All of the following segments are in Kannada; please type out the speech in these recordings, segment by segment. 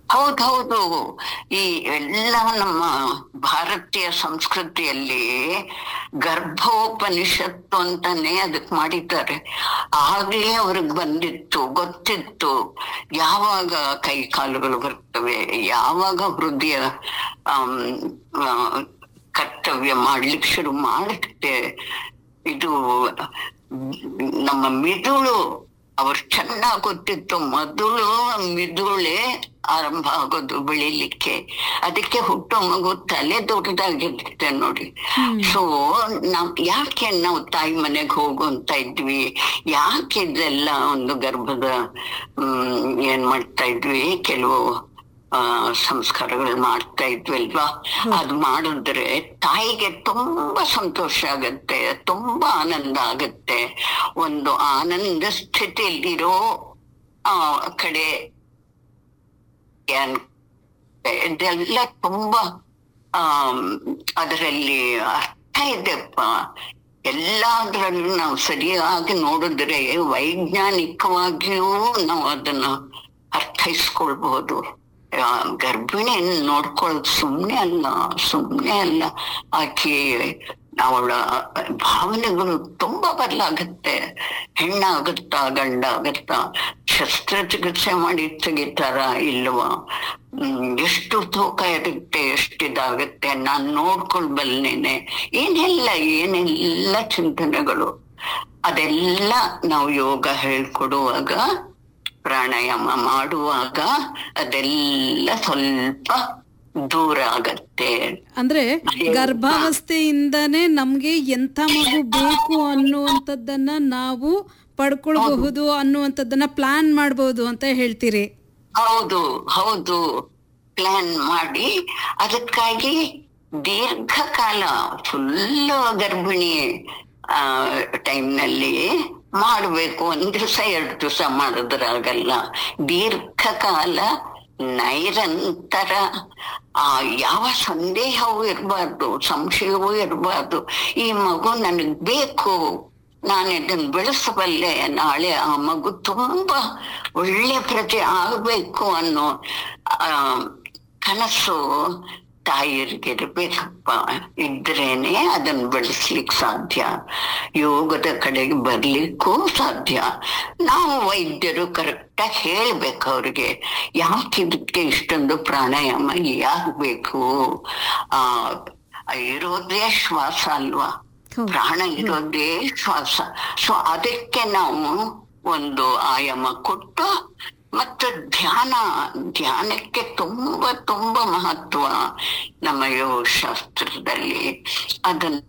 ಹೌದು ಹೌದು ಈ ಎಲ್ಲ ನಮ್ಮ ಭಾರತೀಯ ಸಂಸ್ಕೃತಿಯಲ್ಲಿ ಗರ್ಭೋಪನಿಷತ್ತು ಅಂತಾನೆ ಅದಕ್ಕೆ ಮಾಡಿದ್ದಾರೆ ಆಗ್ಲೇ ಅವ್ರಿಗೆ ಬಂದಿತ್ತು ಗೊತ್ತಿತ್ತು ಯಾವಾಗ ಕೈ ಕಾಲುಗಳು ಬರ್ತವೆ ಯಾವಾಗ ಹೃದಯ ಆಮ್, ಆ, ಕರ್ತವ್ಯ ಮಾಡ್ಲಿಕ್ಕೆ ಶುರು ಮಾಡುತ್ತೆ ಇದು ನಮ್ಮ ಮಿದುಳು ಅವ್ರು ಚೆನ್ನಾಗ್ ಗೊತ್ತಿತ್ತು ಮೊದಲು ಮಿದುಳೆ ಆರಂಭ ಆಗೋದು ಬೆಳಿಲಿಕ್ಕೆ ಅದಕ್ಕೆ ಹುಟ್ಟೋ ಮಗು ತಲೆ ದೊಡ್ಡದಾಗಿರುತ್ತೆ ನೋಡಿ ಸೊ ನಾವ್ ಯಾಕೆ ನಾವು ತಾಯಿ ಮನೆಗೆ ಹೋಗುವಂತ ಇದ್ವಿ ಯಾಕೆ ಇದೆಲ್ಲ ಒಂದು ಗರ್ಭದ ಹ್ಮ್ ಏನ್ ಮಾಡ್ತಾ ಇದ್ವಿ ಕೆಲವು ಆ ಸಂಸ್ಕಾರಗಳು ಮಾಡ್ತಾ ಇದ್ವಿ ಅಲ್ವಾ ಅದ್ ಮಾಡಿದ್ರೆ ತಾಯಿಗೆ ತುಂಬಾ ಸಂತೋಷ ಆಗತ್ತೆ ತುಂಬಾ ಆನಂದ ಆಗತ್ತೆ ಒಂದು ಆನಂದ ಸ್ಥಿತಿಯಲ್ಲಿರೋ ಆ ಕಡೆ ಏನ್- ಇದೆಲ್ಲ ತುಂಬಾ ಆಮ್, ಅದರಲ್ಲಿ ಅರ್ಥ ಇದೆಪ್ಪ ಎಲ್ಲಾದ್ರಲ್ಲೂ ನಾವು ಸರಿಯಾಗಿ ನೋಡಿದ್ರೆ ವೈಜ್ಞಾನಿಕವಾಗಿಯೂ ನಾವು ಅದನ್ನ ಅರ್ಥೈಸ್ಕೊಳ್ಬಹುದು ಆ, ಗರ್ಭಿಣಿ ನೋಡ್ಕೊಳ್ಳೋದು ಸುಮ್ನೆ ಅಲ್ಲ ಸುಮ್ನೆ ಅಲ್ಲ ಆಕೆ ಅವಳ ಭಾವನೆಗಳು ತುಂಬಾ ಬದಲಾಗತ್ತೆ ಹೆಣ್ಣಾಗುತ್ತಾ ಗಂಡ ಆಗುತ್ತಾ ಶಸ್ತ್ರಚಿಕಿತ್ಸೆ ಮಾಡಿ ತೆಗಿತಾರ ಇಲ್ವಾ ಹ್ಮ್, ಎಷ್ಟು ತೂಕ ಇರುತ್ತೆ ಎಷ್ಟು ಇದಾಗುತ್ತೆ ನಾನ್ ನೋಡ್ಕೊಳ್ಬಲ್ನೇನೆ ಏನೆಲ್ಲ ಏನೆಲ್ಲ ಚಿಂತನೆಗಳು ಅದೆಲ್ಲ ನಾವು ಯೋಗ ಹೇಳ್ಕೊಡುವಾಗ ಪ್ರಾಣಾಯಾಮ ಮಾಡುವಾಗ ಅದೆಲ್ಲ ಸ್ವಲ್ಪ ದೂರ ಆಗತ್ತೆ ಅಂದ್ರೆ ಗರ್ಭಾವಸ್ಥೆಯಿಂದನೇ ನಮ್ಗೆ ಎಂಥ ಮಗು ಬೇಕು ಅನ್ನುವಂಥದ್ದನ್ನ ನಾವು ಪಡ್ಕೊಳ್ಬಹುದು ಅನ್ನುವಂಥದ್ದನ್ನ ಪ್ಲಾನ್ ಮಾಡ್ಬೋದು ಅಂತ ಹೇಳ್ತೀರಿ ಹೌದು ಹೌದು ಪ್ಲಾನ್ ಮಾಡಿ ಅದಕ್ಕಾಗಿ ದೀರ್ಘಕಾಲ ಫುಲ್ ಗರ್ಭಿಣಿ ಆ ಟೈಮ್ನಲ್ಲಿ ಮಾಡಬೇಕು ಒಂದ್ ದಿವಸ ಎರಡು ದಿವಸ ಮಾಡಿದ್ರಾಗಲ್ಲ ದೀರ್ಘಕಾಲ ನೈರಂತರ ಆ ಯಾವ ಸಂದೇಹವೂ ಇರಬಾರ್ದು ಸಂಶಯವೂ ಇರಬಾರ್ದು ಈ ಮಗು ನನಗ್ ಬೇಕು ನಾನು ಇದನ್ನ ಬೆಳೆಸಬಲ್ಲೆ ನಾಳೆ ಆ ಮಗು ತುಂಬಾ ಒಳ್ಳೆ ಪ್ರಜೆ ಆಗ್ಬೇಕು ಅನ್ನೋ ಆ ಕನಸು ತಾಯಿಯರಿಗಿರ್ಬೇಕಪ್ಪ ಇದ್ರೇನೆ ಅದನ್ನ ಬೆಳೆಸ್ಲಿಕ್ಕೆ ಸಾಧ್ಯ ಯೋಗದ ಕಡೆಗೆ ಬರ್ಲಿಕ್ಕೂ ಸಾಧ್ಯ ನಾವು ವೈದ್ಯರು ಕರೆಕ್ಟಾಗಿ ಹೇಳ್ಬೇಕು ಅವ್ರಿಗೆ ಯಾಕೆ ಇದಕ್ಕೆ ಇಷ್ಟೊಂದು ಪ್ರಾಣಾಯಾಮ ಯಾಕೆ ಬೇಕು ಆ ಇರೋದೇ ಶ್ವಾಸ ಅಲ್ವಾ ಹೌದು. ಪ್ರಾಣ ಇರೋದೇ ಶ್ವಾಸ ಸೊ ಅದಕ್ಕೆ ನಾವು ಒಂದು ಆಯಾಮ ಕೊಟ್ಟು ಮತ್ತು ಧ್ಯಾನ ಧ್ಯಾನಕ್ಕೆ ತುಂಬಾ ತುಂಬಾ ಮಹತ್ವ ನಮ್ಮ ಯೋಗ ಶಾಸ್ತ್ರದಲ್ಲಿ ಅದನ್ನ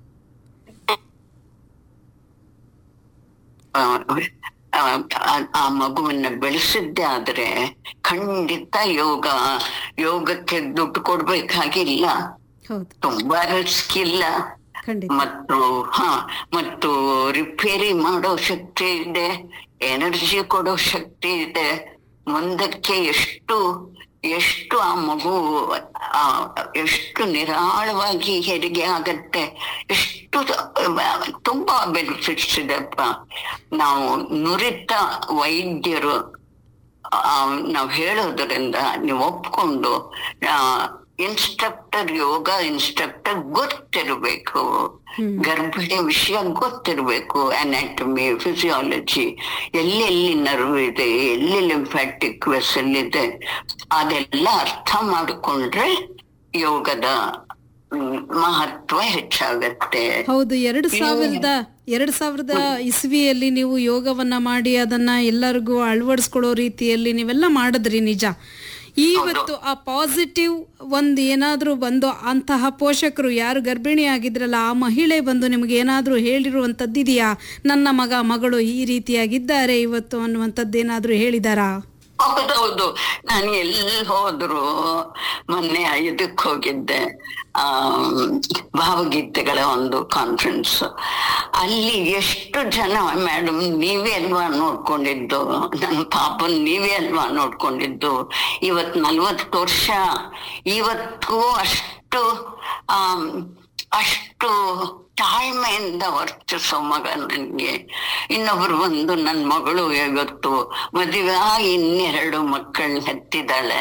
ಆ, ಆ, ಆ- ಆ ಮಗುವನ್ನ ಬೆಳೆಸಿದ್ದೆ ಆದ್ರೆ ಖಂಡಿತ ಯೋಗ ಯೋಗಕ್ಕೆ ದುಡ್ಡು ಕೊಡ್ಬೇಕಾಗಿಲ್ಲ ಹೌದು ತುಂಬಾ ರಿಸ್ಕ್ ಇಲ್ಲ ಖಂಡಿತ ಮತ್ತು ಹಾ ಮತ್ತು ರಿಪೇರಿ ಮಾಡೋ ಶಕ್ತಿ ಇದೆ ಎನರ್ಜಿ ಕೊಡೋ ಶಕ್ತಿ ಇದೆ ಮುಂದಕ್ಕೆ ಎಷ್ಟು ಎಷ್ಟು ಆ ಮಗು ಆ ಎಷ್ಟು ನಿರಾಳವಾಗಿ ಹೆರಿಗೆ ಆಗತ್ತೆ ಎಷ್ಟು ತುಂಬಾ ಬೆನಿಫಿಟ್ಸ್ ಇದೆಪ್ಪ ನಾವು ನುರಿತ ವೈದ್ಯರು ಆ, ನಾವ್ ಹೇಳೋದ್ರಿಂದ ನೀವು ಒಪ್ಕೊಂಡು ಇನ್ಸ್ಟ್ರಕ್ಟರ್ ಯೋಗ ಇನ್ಸ್ಟ್ರಕ್ಟರ್ ಗೊತ್ತಿರ್ಬೇಕು ಗರ್ಭಿಣಿ ವಿಷಯ ಗೊತ್ತಿರ್ಬೇಕು ಅನಾಟಮಿ ಫಿಸಿಯಾಲಜಿ ಎಲ್ಲೆಲ್ಲಿ ನರ್ವ್ ಇದೆ ಎಲ್ಲಿ ಲಿಂಫ್ಯಾಟಿಕ್ ವೆಸಲ್ ಇದೆ ಅದೆಲ್ಲ ಅರ್ಥ ಮಾಡಿಕೊಂಡ್ರೆ ಯೋಗದ ಹ್ಮ್, ಮಹತ್ವ ಹೆಚ್ಚಾಗತ್ತೆ ಹೌದು ಎರಡು ಸಾವಿರದ ಎರಡು ಸಾವಿರದ ಇಸ್ವಿಯಲ್ಲಿ ನೀವು ಯೋಗವನ್ನ ಮಾಡಿ ಅದನ್ನ ಎಲ್ಲರಿಗೂ ಅಳವಡಿಸ್ಕೊಳ್ಳೋ ರೀತಿಯಲ್ಲಿ ನೀವೆಲ್ಲ ಮಾಡಿದ್ರಿ ನಿಜ ಇವತ್ತು ಆ ಪಾಸಿಟಿವ್ ಒಂದು ಏನಾದರೂ ಬಂದು ಅಂತಹ ಪೋಷಕರು ಯಾರು ಗರ್ಭಿಣಿ ಆಗಿದ್ರಲ್ಲ ಆ ಮಹಿಳೆ ಬಂದು ನಿಮಗೆ ಏನಾದರೂ ಹೇಳಿರುವಂಥದ್ದು ಇದೆಯಾ ನನ್ನ ಮಗ ಮಗಳು ಈ ರೀತಿಯಾಗಿದ್ದಾರೆ ಇವತ್ತು ಅನ್ನುವಂಥದ್ದು ಏನಾದರೂ ಹೇಳಿದಾರಾ ಹೌದೌದು ನಾನು ಎಲ್ಲಿ ಹೋದ್ರು ಮೊನ್ನೆ ಇದಕ್ಕೆ ಹೋಗಿದ್ದೆ ಆ ಭಾವಗೀತೆಗಳ ಒಂದು ಕಾನ್ಫರೆನ್ಸ್ ಅಲ್ಲಿ ಎಷ್ಟು ಜನ ಮೇಡಮ್ ನೀವೇ ಅಲ್ವಾ ನೋಡ್ಕೊಂಡಿದ್ದು ನನ್ನ ಪಾಪನ್ ನೀವೇ ಅಲ್ವಾ ನೋಡ್ಕೊಂಡಿದ್ದು ಇವತ್ ನಲ್ವತ್ತು ವರ್ಷ ಇವತ್ತಿಗೂ ಅಷ್ಟು ಆಮ್, ಅಷ್ಟು ತಾಳ್ಮೆಯಿಂದ ವರ್ತಿಸೋ ಮಗ ನನ್ಗೆ ಇನ್ನೊಬ್ರು ಬಂದು ನನ್ ಮಗಳು ಇವತ್ತು ಮದುವೆ ಆಗಿ ಇನ್ನೆರಡು ಮಕ್ಕಳನ್ನ ಹೆತ್ತಿದ್ದಾಳೆ